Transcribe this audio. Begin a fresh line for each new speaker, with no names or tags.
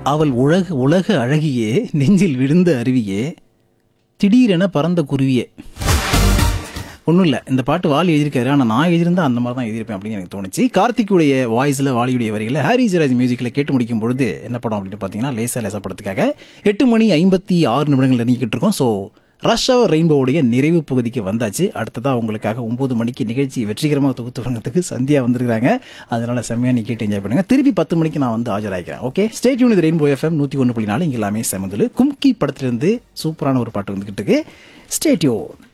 அவள் உலக உலக அழகியே நெஞ்சில் விழுந்த அருவியே திடீரென பறந்த குருவியே ஒன்றும் இல்லை இந்த பாட்டு வாலி எழுதியிருக்காரு ஆனால் நான் எழுதியிருந்தா அந்த மாதிரி தான் எழுதியிருப்பேன் அப்படின்னு எனக்கு தோணுச்சு கார்த்திக்குடைய வாய்ஸில் வாலியுடைய வரிகளை ஹாரி ஜெராஜ் மியூசிக்கில் கேட்டு முடிக்கும் பொழுது என்ன படம் அப்படின்னு பார்த்தீங்கன்னா லேசா லேசா படத்துக்காக எட்டு மணி ஐம்பத்தி ஆறு நிமிடங்கள் நெருங்கிக்கிட்டு இருக்கோம் ஸோ ரஷ் அவர் ரெயின்போவுடைய நிறைவு பகுதிக்கு வந்தாச்சு அடுத்ததாக உங்களுக்காக ஒம்பது மணிக்கு நிகழ்ச்சி வெற்றிகரமாக தொகுத்து வழங்குறதுக்கு சந்தியா வந்திருக்காங்க அதனால செம்மையாக நீ கேட்டு என்ஜாய் பண்ணுங்க திருப்பி பத்து மணிக்கு நான் வந்து ஆஜராகிறேன் okay state unit rainbow FM நூற்றி ஒன்று புள்ளி நாலு இங்கே எல்லாமே செமந்தல் கும்கி படத்திலிருந்து சூப்பரான ஒரு பாட்டு வந்துகிட்டு இருக்கு ஸ்டேட்யூன்